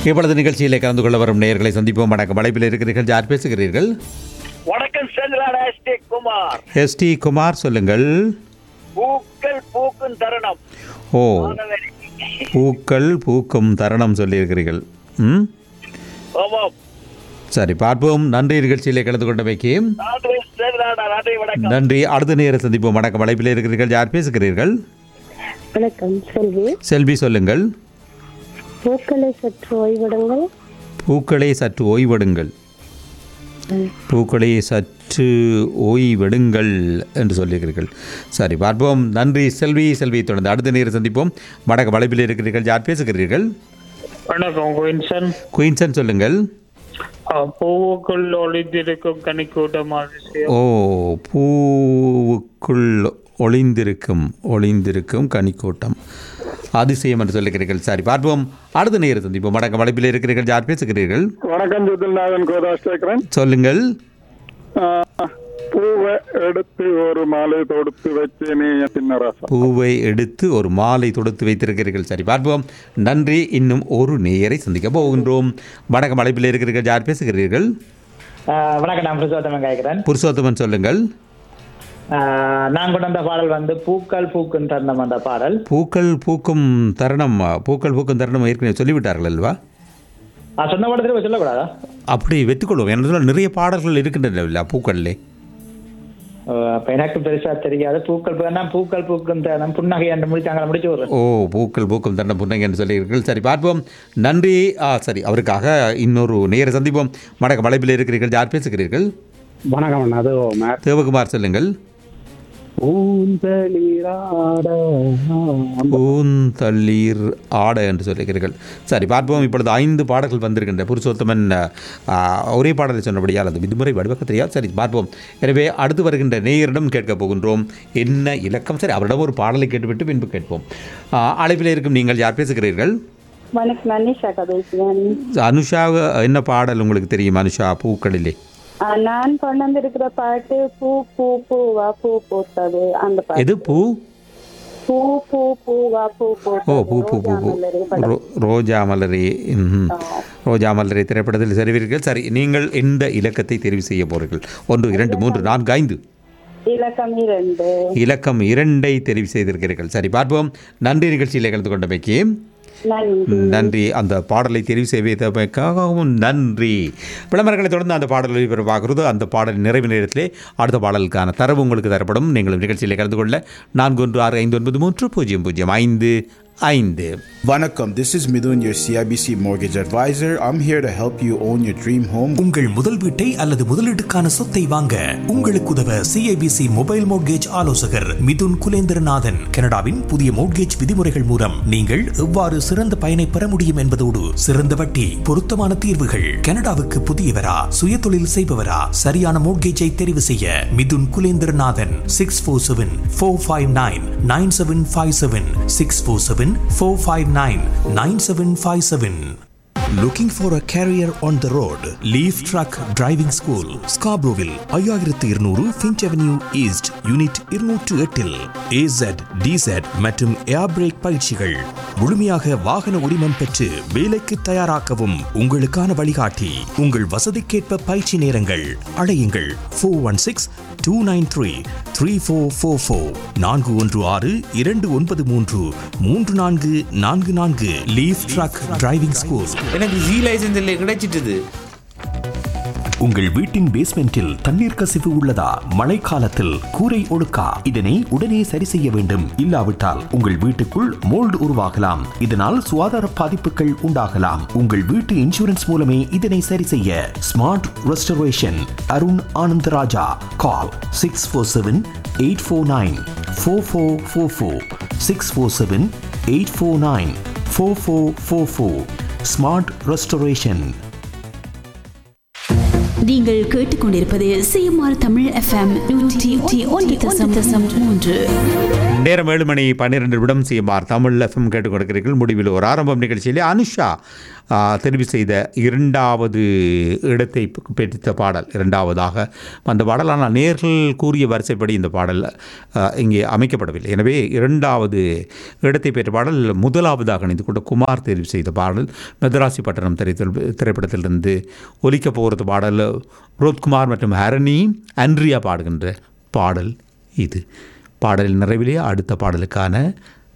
இப்பொழுது நிகழ்ச்சியிலே கலந்து கொள்ள வரும் நேயர்களை சந்திப்போம் வணக்கம் அழைப்பில் இருக்கிறீர்கள் யார் பேசுகிறீர்கள் வணக்கம் செந்திலான எஸ்டி குமார் எஸ்டி குமார் சொல்லுங்கள் பூக்கள் பூக்கும் தருணம் ஓ மாணவரி. பூக்கள் பூக்கும் தருணம் சொல்லியிருக்கிறீர்கள் ம் ஆமாம் சரி பார்ப்போம் நன்றி நிகழ்ச்சியிலே கலந்து கொண்டமைக்கு நன்றி செந்திலான நன்றி வணக்கம் நன்றி அடுத்த நேர சந்திப்போம் வணக்கம் அழைப்பில் இருக்கிறீர்கள் யார் பேசுகிறீர்கள் வணக்கம் செல்வி செல்வி சொல்லுங்கள் பூக்களை சற்று ஓய்விடுங்கள் பூக்களை சற்று ஓய்வெடுங்கள் பூக்களை சற்று ஓய்வெடுங்கள் என்று சொல்லியிருக்கிறீர்கள் சரி பார்ப்போம் நன்றி செல்வி செல்வி தொடர்ந்து அடுத்த நேரம் சந்திப்போம் வடக்கு வளைப்பில் இருக்கிறீர்கள் யார் பேசுகிறீர்கள் வணக்கம் குயின்சன் குயின்சன் சொல்லுங்கள் பூவுக்குள் ஒளிந்திருக்கும் கனிக்கூட்டம் அதிசயம் ஓ பூவுக்குள் ஒளிந்திருக்கும் ஒளிந்திருக்கும் கனிக்கூட்டம் அதிசயம் என்று சொல்லுகிறீர்கள் சரி பார்ப்போம் அடுத்த நேரம் சந்திப்போம் வடக்கு வளைப்பில் இருக்கிறீர்கள் யார் பேசுகிறீர்கள் வணக்கம் ஜெதில்நாதன் கோதாஸ் கேட்கிறேன் சொல்லுங்கள் ஆஹ், பூவை எடுத்து ஒரு மாலை தொடுத்து வச்சு நீ சின்ன ராசா பூவை எடுத்து ஒரு மாலை தொடுத்து வைத்திருக்கிறீர்கள் சரி பார்ப்போம் நன்றி இன்னும் ஒரு நேயரை சந்திக்க போகின்றோம் வணக்கம் அழைப்பில் இருக்கிறீர்கள் யார் பேசுகிறீர்கள் ஆஹ் வணக்கம் நான் புருஷோத்தமன் கேட்கிறேன் புருஷோத்தமன் சொல்லுங்கள் ஆஹ் நான் கொண்டு வந்த பாடல் வந்து பூக்கள் பூக்கும் தருணம் அந்த பாடல் பூக்கள் பூக்கும் தருணம் பூக்கள் பூக்கும் தருணம் ஏற்கனவே சொல்லிவிட்டார்கள் அல்வா நான் சொன்ன பாடல் திரும்ப சொல்லக்கூடாதா அப்படி வெத்துக்கொள்வோம் என்ன சொல்ல நிறைய பாடல்கள் இருக்கின்றன இல்ல பூக்கள்லே ஆஹ் அப்ப எனக்கு பெருசா தெரியாது பூக்கள் பூ- பூக்கள் பூக்கும் தருணம் புன்னகை என்று முடிச்சாங்க முடிச்சு விடுறேன் ஓ பூக்கள் பூக்கும் தருணம் புன்னகை என்று சொல்லியிருக்கிறீர்கள் சரி பார்ப்போம் நன்றி ஆ சரி அவருக்காக இன்னொரு நேர சந்திப்போம் வணக்கம் அழைப்பில் இருக்கிறீர்கள் யார் பேசுகிறீர்கள் வணக்கம் அது மேத் தேவகுமார் சொல்லுங்கள் ஊந்தளிராட பூந்தள்ளீர் ஆட என்று சொல்லுகிறீர்கள் சரி பார்ப்போம் இப்பொழுது ஐந்து பாடல்கள் வந்திருக்கின்ற புருஷோத்தமன் ஆ, ஒரே பாடலை சொன்னபடியால் அது விடுமுறை வடிவக்க தெரியாது சரி பார்ப்போம் எனவே அடுத்து வருகின்ற நேயரிடம் கேட்கப் போகின்றோம் என்ன இலக்கம் சரி அவரிடம் ஒரு பாடலை கேட்டுவிட்டு பின்பு கேட்போம் ஆ, அழைப்பில் இருக்கும் நீங்கள் யார் பேசுகிறீர்கள் வணக்கம் நான் நிஷா கதைக்கிறேன் அனுஷா என்ன பாடல் உங்களுக்கு தெரியும் அனுஷா பூக்களிலே ஆஹ் நான் கொண்டு வந்திருக்கிற பாட்டு பூ பூ பூவா பூ பூத்தது அந்த பாட்டு எது பூ பூ பூ பூவா பூ ஓ பூத்தது பூ பூ பூ பூ ரோஜா மலரே படம். ரோ- ரோஜா மலரே ம்ஹும். ரோஜா மலரே திரைப்படத்தில் செறிவீர்கள் சரி நீங்கள் எந்த இலக்கத்தை தெரிவு செய்ய போறீர்கள் ஒன்று இரண்டு மூன்று நான்கு ஐந்து இலக்கம் இரண்டு இலக்கம் இரண்டை தெரிவு செய்திருக்கிறீர்கள் சரி பார்ப்போம் நன்றி நிகழ்ச்சியில் கலந்து கொண்டமைக்கு நன்றி நன்றி அந்த பாடலை தெரிவு செய்வதற்காகவும் நன்றி விளம்பரங்களை தொடர்ந்து அந்த பாடல் ஒளிபரப்பாகிறது அந்த பாடல் நிறைவு நேரத்திலே அடுத்த பாடலுக்கான தரவு உங்களுக்கு தரப்படும் நீங்களும் நிகழ்ச்சியில் கலந்து கொள்ள நான்கு ஒன்று ஆறு ஐந்து ஒன்பது மூன்று பூஜ்ஜியம் பூஜ்ஜியம் ஐந்து ஐந்து Vanakkam, this is Midun, your CIBC mortgage advisor. I'm here to help you own your dream home. உங்கள் முதல் வீட்டை அல்லது முதலீட்டுக்கான சொத்தை வாங்க உங்களுக்கு உதவ சிஐபிசி மொபைல் மோட்கேஜ் ஆலோசகர் மிதுன் குலேந்திரநாதன் கனடாவின் புதிய மோட்கேஜ் விதிமுறைகள் மூலம் நீங்கள் எவ்வாறு சிறந்த பயனை பெற முடியும் என்பதோடு சிறந்த வட்டி பொருத்தமான தீர்வுகள் கனடாவுக்கு புதியவரா சுயதொழில் செய்பவரா சரியான மோட்கேஜை தெரிவு செய்ய Mithun Kulendranathan six four seven four five nine nine seven five seven six four seven four five nine nine seven five seven Looking for a career on the road? Leaf Truck Driving School, Scarboroughville, ஐயாயிரத்து இருநூறு Finch avenue east unit இருநூற்று எட்டில் ஏசட் டிசட் மற்றும் ஏர் break பயிற்சிகள் முழுமையாக வாகன உரிமம் பெற்று வேலைக்கு தயாராக்கவும் உங்களுக்கான வழிகாட்டி உங்கள் வசதிக்கேற்ப பயிற்சி நேரங்கள் அழையுங்கள் four one six two nine three three four four four நான்கு ஒன்று ஆறு இரண்டு ஒன்பது மூன்று மூன்று நான்கு நான்கு நான்கு லீஃப் ட்ரக் டிரைவிங் ஸ்கூல் எனக்கு ஜி லைசன்ஸ் இல்லை கிடைச்சிட்டுது உங்கள் வீட்டின் பேஸ்மெண்டில் தண்ணீர் கசிவு உள்ளதா மழைக்காலத்தில் கூரை ஒழுக்கா இதனை உடனே சரி செய்ய வேண்டும் இல்லாவிட்டால் உங்கள் வீட்டுக்குள் மோல்டு உருவாகலாம் இதனால் சுகாதார பாதிப்புகள் உண்டாகலாம் உங்கள் வீட்டு இன்சூரன்ஸ் மூலமே இதனை சரி செய்ய smart restoration Arun Anandarajah call six four seven eight four nine four four four four six four seven eight four nine four four four four smart restoration நீங்கள் கேட்டுக்கொண்டிருப்பது சிஎம்ஆர் தமிழ் எஃப்எம் நூற்றி ஒன்று தசம் தசம் மூன்று நேரம் ஏழு மணி பன்னிரெண்டு நிமிடம் சிஎம்ஆர் தமிழ் எஃப்எம் கேட்டுக் கொடுக்கிறீர்கள் முடிவில் ஒரு ஆரம்பம் நிகழ்ச்சியிலே அனுஷா ஆ, தெரிவு செய்த இரண்டாவது இடத்தை பெற்ற பாடல் இரண்டாவதாக அந்த பாடல் ஆனால் நேர்கள் கூறிய வரிசைப்படி இந்த பாடல் ஆ, இங்கே அமைக்கப்படவில்லை எனவே இரண்டாவது இடத்தை பெற்ற பாடல் முதலாவதாக இணைந்து கொண்ட குமார் தெரிவு செய்த பாடல் மெதராசி பட்டணம் திரைத்தல் திரைப்படத்திலிருந்து ஒலிக்கப் போகிறது பாடல் ரோத்குமார் மற்றும் ஹரணி அன்ரியா பாடுகின்ற பாடல் இது பாடலின் நிறைவிலே அடுத்த பாடலுக்கான